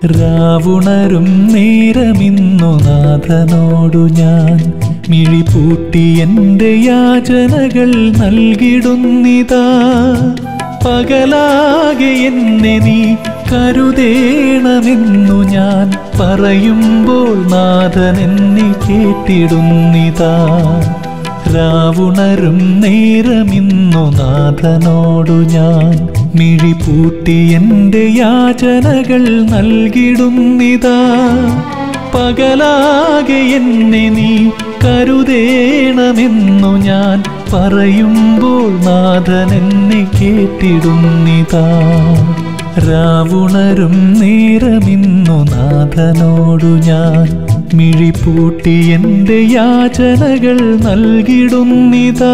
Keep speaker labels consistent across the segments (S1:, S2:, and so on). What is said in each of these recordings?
S1: രാവുണരും നേരമിന്നു നാഥനോടു ഞാൻ മിഴിപൂട്ടി എൻ്റെ യാചനകൾ നൽകിടുന്നിതാ പകലാകെ എന്നെ നീ കരുതേണമെന്നു ഞാൻ പറയുമ്പോൾ നാഥൻ എന്നെ കേട്ടിടുന്നിതാ രാവുണരും നേരമിന്നു നാഥനോടു ഞാൻ മിഴിപൂട്ടി എൻ്റെ യാചനകൾ നൽകിടുന്നിതാ പകലാകെ എന്നെ നീ കരുതേണമെന്നു ഞാൻ പറയുമ്പോൾ നാഥൻ എന്നെ കേട്ടിടുന്നിതാ രാവുണരും നേരമിന്നു നാഥനോടു ഞാൻ മിഴിപൂട്ടി എൻ്റെ യാചനകൾ നൽകിടുന്നിതാ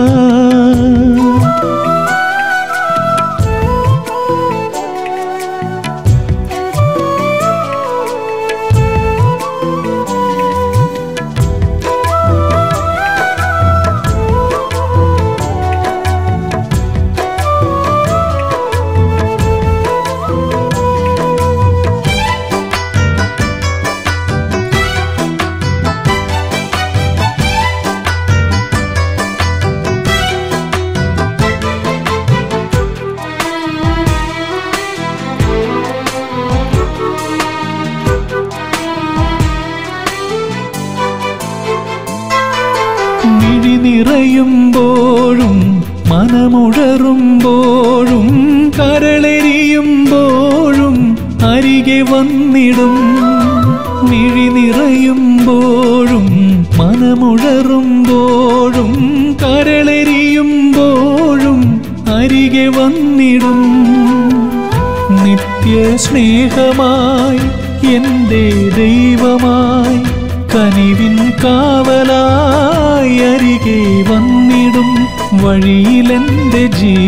S1: മിഴി നിറയുമ്പോഴും മനമുഴറുമ്പോഴും കരളെരിയുമ്പോഴും അരികെ വന്നിടും മിഴി നിറയുമ്പോഴും മനമുഴറുമ്പോഴും കരളെരിയുമ്പോഴും അരികെ വന്നിടും നിത്യ സ്നേഹമായി എൻ്റെ ദൈവമായി കനിവിൻ കാവലായി അരികെ വന്നിടും വഴിയിലെൻ്റെ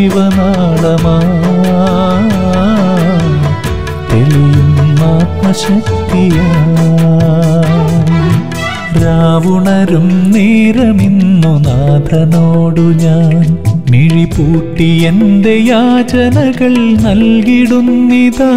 S1: ജീവനാളമായി തെളിയും ആത്മശക്തിയായി രാവുണരും നേരമിന്നു നാഥനോടു ഞാൻ മിഴിപൂട്ടി എൻ്റെ യാചനകൾ നൽകിടുന്നിതാ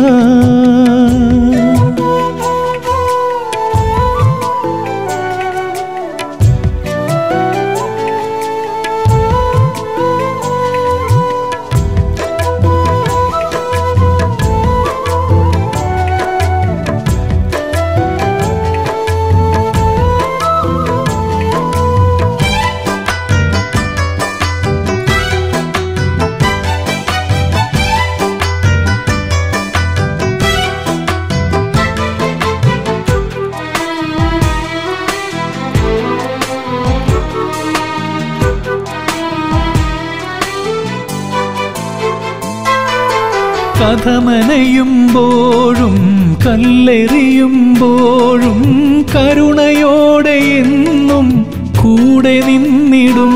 S1: കഥമനയുമ്പോഴും കല്ലെറിയുമ്പോഴും കരുണയോടെ എന്നും കൂടെ നിന്നിടും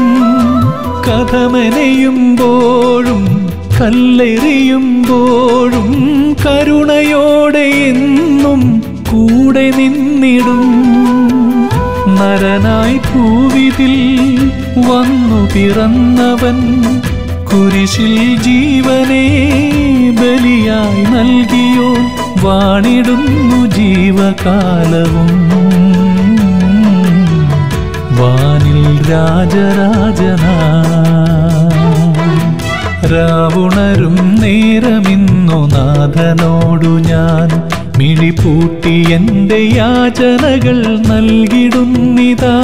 S1: കഥമനയുമ്പോഴും കല്ലെറിയുമ്പോഴും കരുണയോടെ എന്നും കൂടെ നിന്നിടും നരനായി ഭൂവിതിൽ വന്നു പിറന്നവൻ കുരിശിൽ ജീവനെ ബലിയായി നൽകിയോ വാണിടുന്നു ജീവകാലവും വാനിൽ രാജരാജനാ രാവുണരും നേരമിന്നു നാഥനോടു ഞാൻ മിഴിപൂട്ടി എൻ്റെ യാചനകൾ നൽകിടുന്നിതാ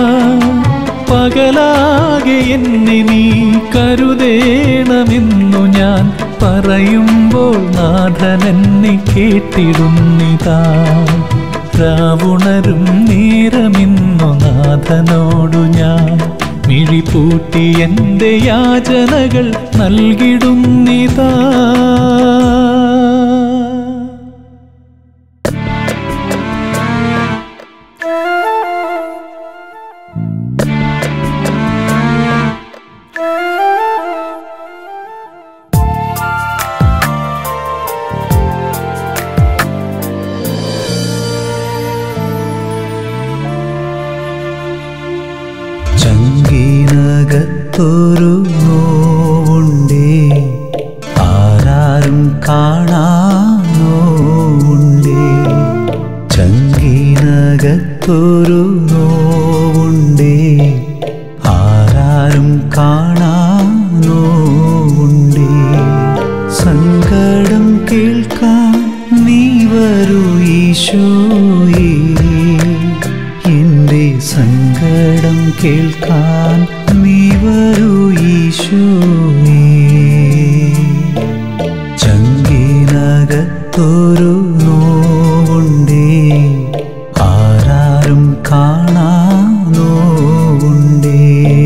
S1: പകലാകെ എന്നെ നീ കരുതേണമെന്നു ഞാൻ പറയുമ്പോൾ നാഥൻ എന്നെ കേട്ടിടുന്നിതാ രാവുണരും നേരമിന്നു നാഥനോടു ഞാൻ മിഴിപൂട്ടി എൻ്റെ യാചനകൾ നൽകിടുന്നിതാ
S2: ചങ്കീനകത്തൊരു നോവുണ്ടേ ആരാരും കാ ഈശോയേ എൻ്റെ സങ്കടം കേൾക്കാൻ നീ വരൂ ഈശോയേ ചങ്കിനകത്തൊരു നോവുണ്ടേ ആരാരും കാണാ നോവുണ്ടേ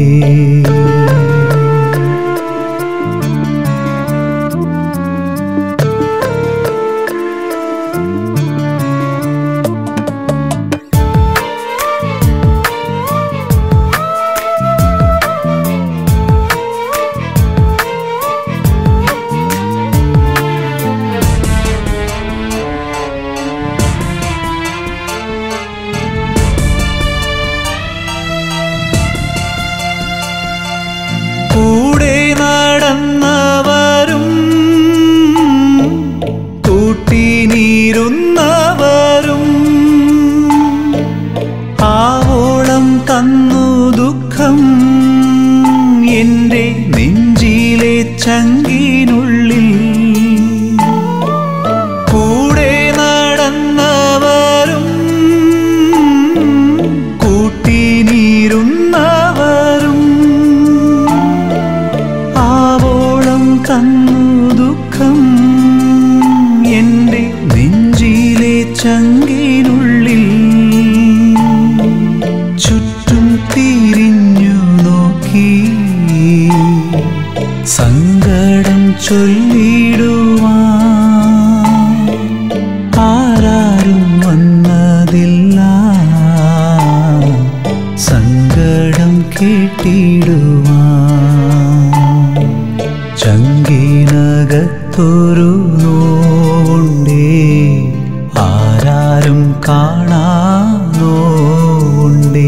S2: കൂടെ നടന്നവരും കൂട്ടിനീരുന്നവരും ആവോളം തന്നു ദുഃഖം എൻ്റെ നെഞ്ചിലെ ചങ്കിനുള്ളിൽ കൂടെ നടന്നവരും കൂട്ടിനീരുന്നവരും ആവോളം തന്നു ദുഃഖം എൻ്റെ നെഞ്ചിലെ ചങ്കിനുള്ളിൽ ചുറ്റും തിരിഞ്ഞു നോക്കി സങ്കടം ചൊല്ലിടുവാൻ ആരാരും വന്നതില്ല സങ്കടം കേട്ടിടുവാൻ ചങ്കിനകത്തൊരു നോവുണ്ടേ ആരാരും കാണാ നോവുണ്ടേ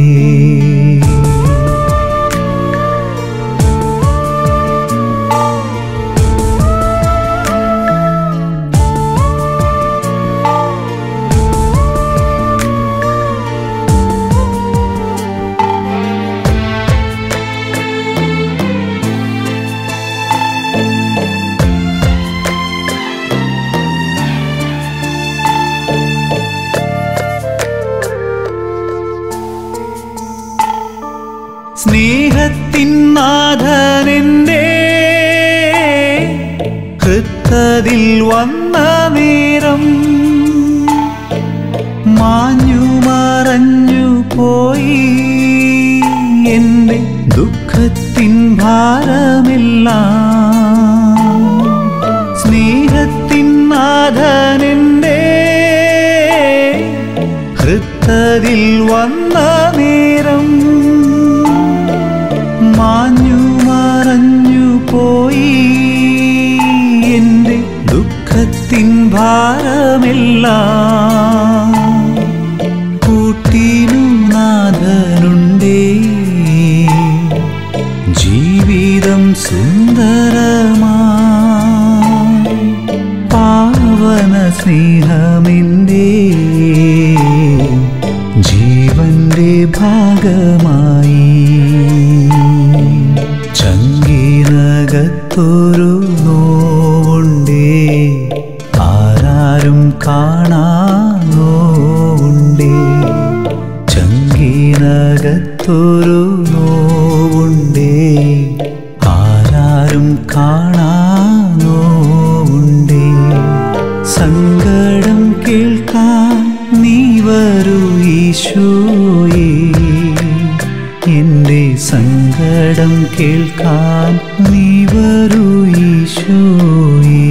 S2: സ്നേഹത്തിൻ നാഥനെന്റെ ഹൃത്തതിൽ വന്ന നേരം മാഞ്ഞു മറഞ്ഞു പോയി എൻ്റെ ദുഃഖത്തിൻ ഭാരമെല്ലാം സ്നേഹത്തിൻ നാഥനെന്റെ ഹൃത്തതിൽ വന്ന നേരം മാഞ്ഞു മറഞ്ഞു പോയി എൻ്റെ ദുഃഖത്തിൻ ഭാരമെല്ലാം കൂട്ടിനു നാഥനുണ്ടേ ജീവിതം സുന്ദരമായി പാവന സ്നേഹമെൻ്റെ ജീവന്റെ ഭാഗമായി ചങ്കിനകത്തൊരു നോവുണ്ടേ ആരാരും കാണാ നോവുണ്ടേ ചങ്കിനകത്തൊരു നോവുണ്ടേ ആരാരും കാണാ നോവുണ്ടേ സങ്കടം കേൾക്കാൻ നീ വരൂ ഈശോയേ എൻ്റെ സങ്കടം കേൾക്കാൻ നീ വരൂ ഈശോയേ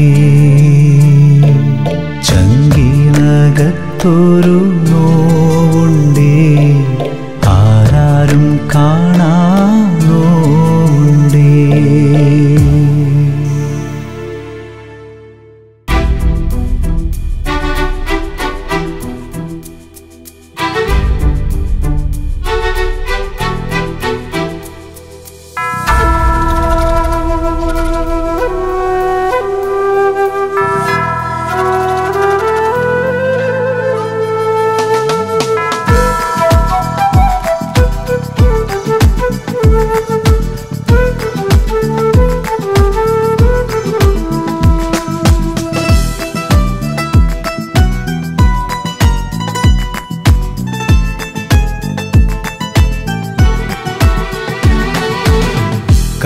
S2: ചങ്കിനകത്തൊരു നോവുണ്ടേ ആരാരും കാണാ നോവുണ്ടേ
S3: യേശുവേ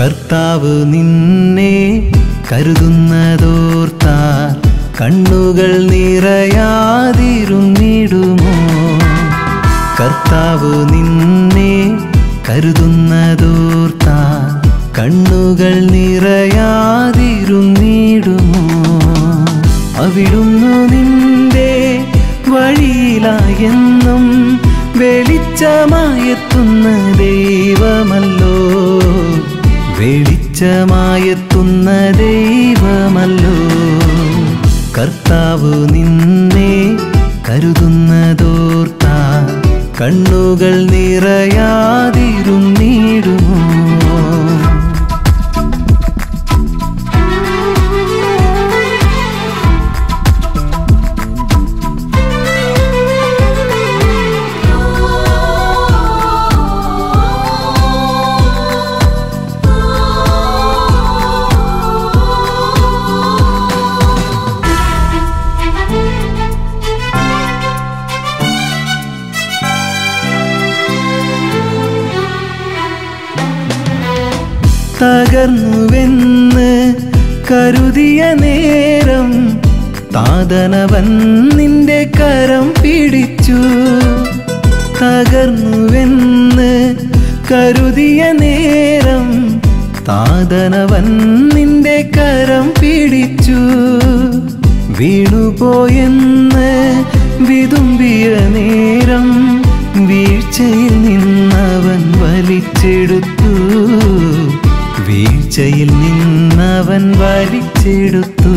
S2: കർത്താവ് നിന്നെ കരുതുന്നതോർത്താൽ കണ്ണുകൾ നിറയാതിരുന്നിടുമോ കർത്താവ് നിന്നെ കരുതുന്നതോർത്താൽ കണ്ണുകൾ നിറയാതിരുന്നിടുമോ അവിടുന്നു നിന്റെ വഴിയിലായെന്നും വെളിച്ചമായെത്തുന്ന ദൈവമല്ലോ വെളിച്ചമായെത്തുന്ന ദൈവമല്ലോ കർത്താവ് നിന്നെ കരുതുന്നതോർത്ത കണ്ണുകൾ നിറയാതിരുന്നിടുമോ തകർന്നുവെന്ന് കരുതിയ നേരം താതനവൻ നിന്റെ കരം പിടിച്ചു തകർന്നുവെന്ന് കരുതിയ നേരം താതനവൻ നിന്റെ കരം പിടിച്ചു വീണുപോയെന്ന് വിതുമ്പിയ നേരം വീഴ്ചയിൽ നിന്നവൻ വലിച്ചെടുത്തു വീഴ്ചയിൽ നിന്നവൻ വലിച്ചെടുത്തു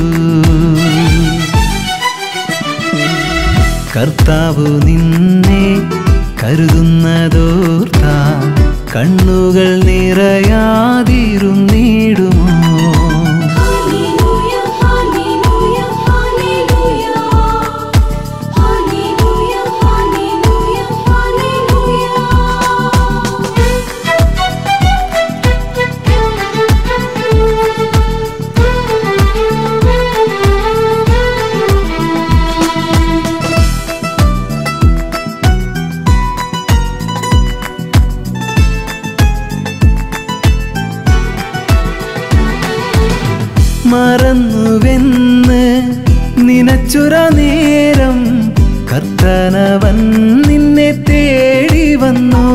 S2: കർത്താവ് നിന്നെ കരുതുന്നതോർത്ത കണ്ണുകൾ നിറയാതിരുന്നിടുമോ
S3: Hallelujah, hallelujah, hallelujah. Hallelujah, hallelujah, hallelujah.
S2: മറന്നുവെന്ന് നിനച്ചുര നേരം കർത്തനവൻ നിന്നെ തേടി വന്നു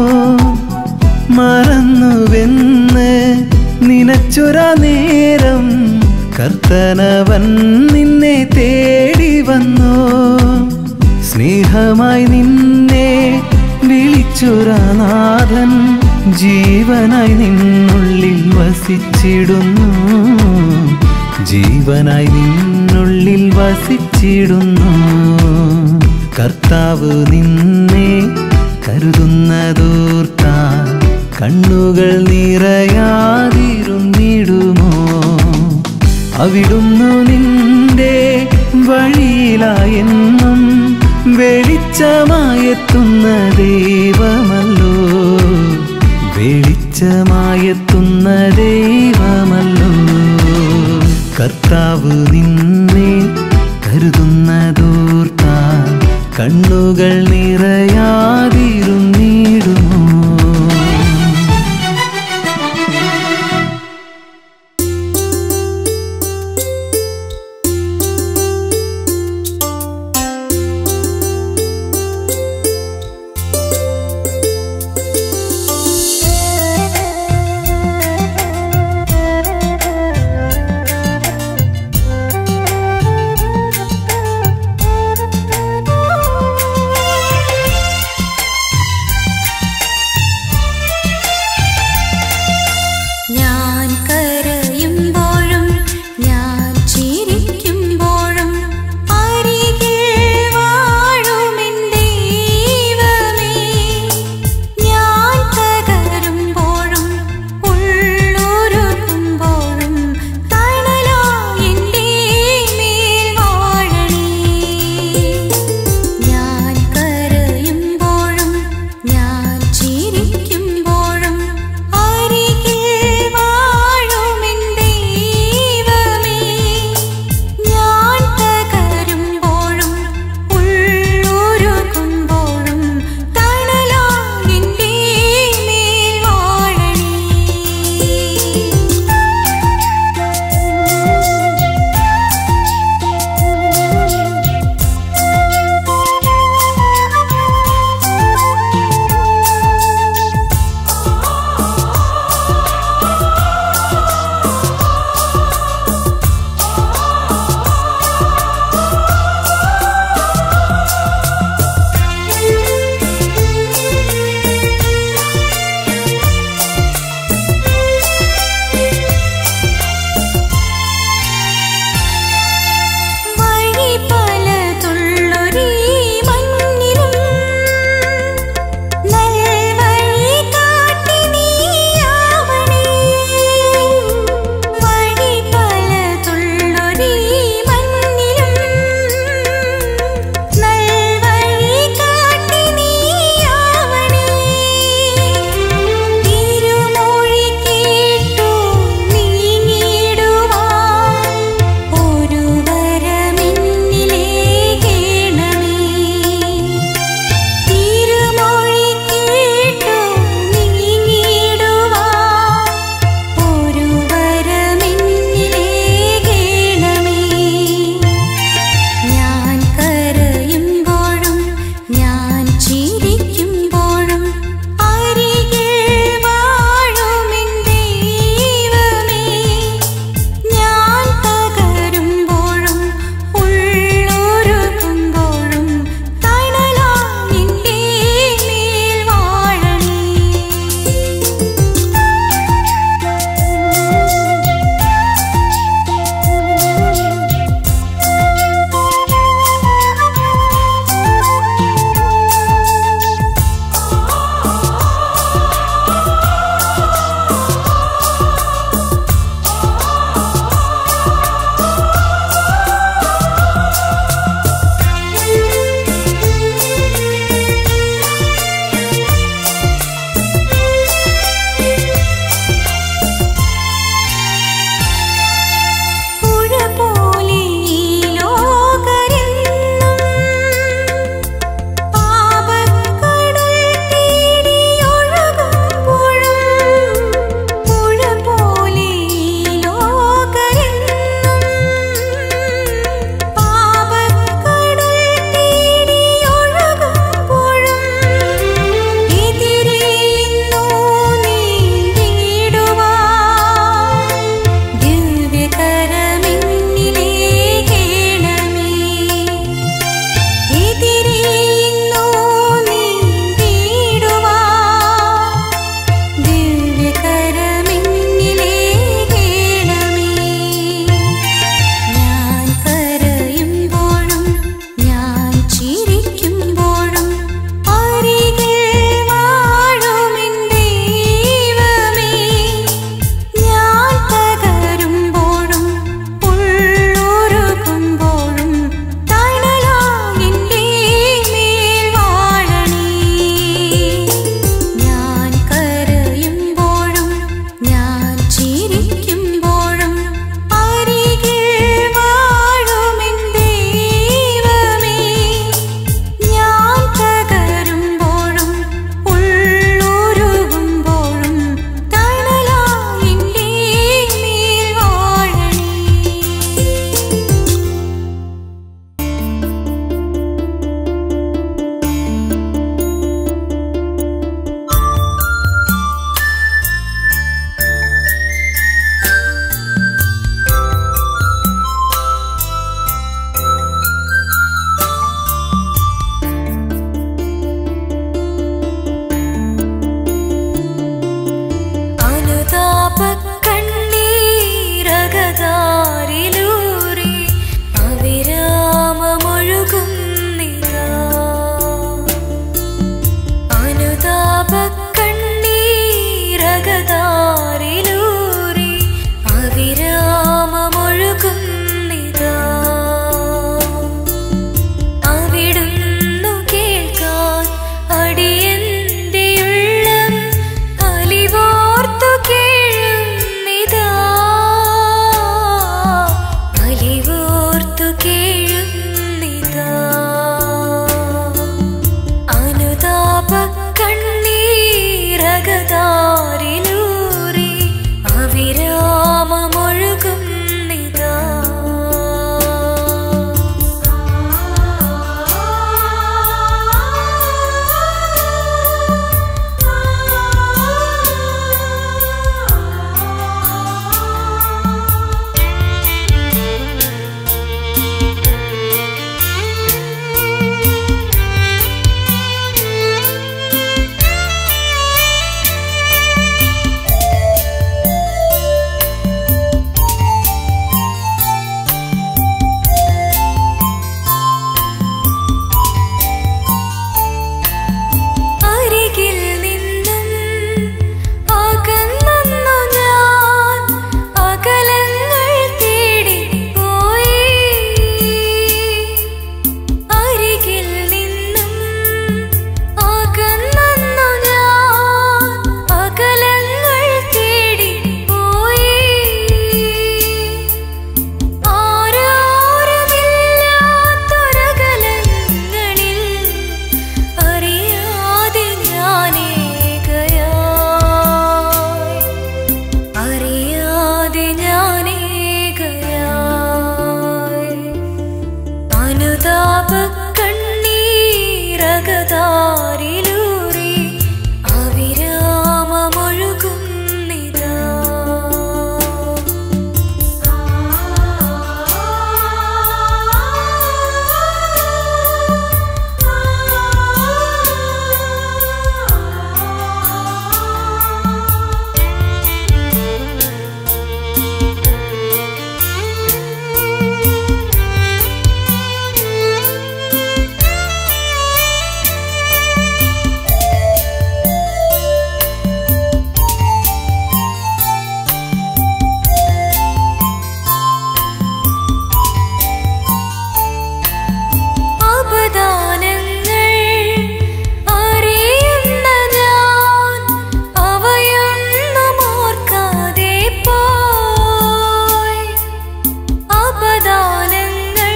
S2: മറന്നുവെന്ന് നിനച്ചുര നേരം കർത്തനവൻ നിന്നെ തേടി വന്നു സ്നേഹമായി നിന്നെ വിളിച്ചുരനാഥൻ ജീവനായി നിന്നുള്ളിൽ വസിച്ചിടുന്നു ജീവനായി നിന്നുള്ളിൽ വസിച്ചിടുന്നു കർത്താവ് നിന്നെ കരുതുന്നതോർത്ത കണ്ണുകൾ നിറയാതിരുന്നിടുമോ അവിടുന്നു നിന്റെ വഴിയിലായെന്നും വെളിച്ചമായെത്തുന്ന ദൈവമല്ലോ വെളിച്ചമായെത്തുന്ന ദൈവമല്ലോ കർത്താവ് നിന്നെ കരുതുന്നതോർത്ത കണ്ണുകൾ നിറയാതിരുന്നിടുമോ
S4: അനുതാപ കണ്ണീരകതാരിലൂറി അവിരാമമൊഴുകുന്നിതാ അപദാനങ്ങൾ അറിയുന്ന ഞാൻ അവയൊന്നും ഓർക്കാതെ പോയി അപദാനങ്ങൾ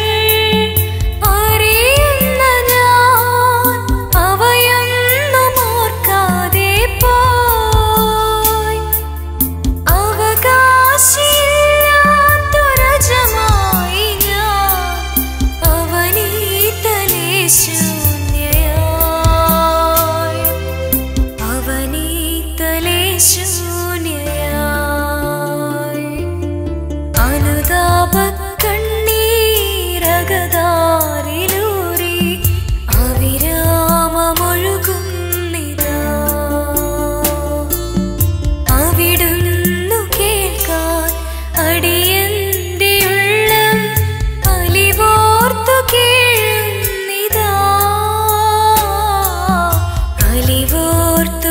S4: അറിയുന്ന ഞാൻ അവയൊന്നും ഓർക്കാതെ പോയി അവകാശില്ലാത്തൊരജമായി ഞാൻ അവനീതലേ ശൂന്യയായി അവനീതലേ ശൂന്യയായി അനുതാപ കണ്ണീരകതാരിലൂറി അവിരാമമൊഴുകുന്നിതാ അവിടുന്നു കേൾക്കാൻ അടിയന്റെ ഉള്ളം അലിവോർത്തു കേഴുന്നിതാ അലിവോർത്തു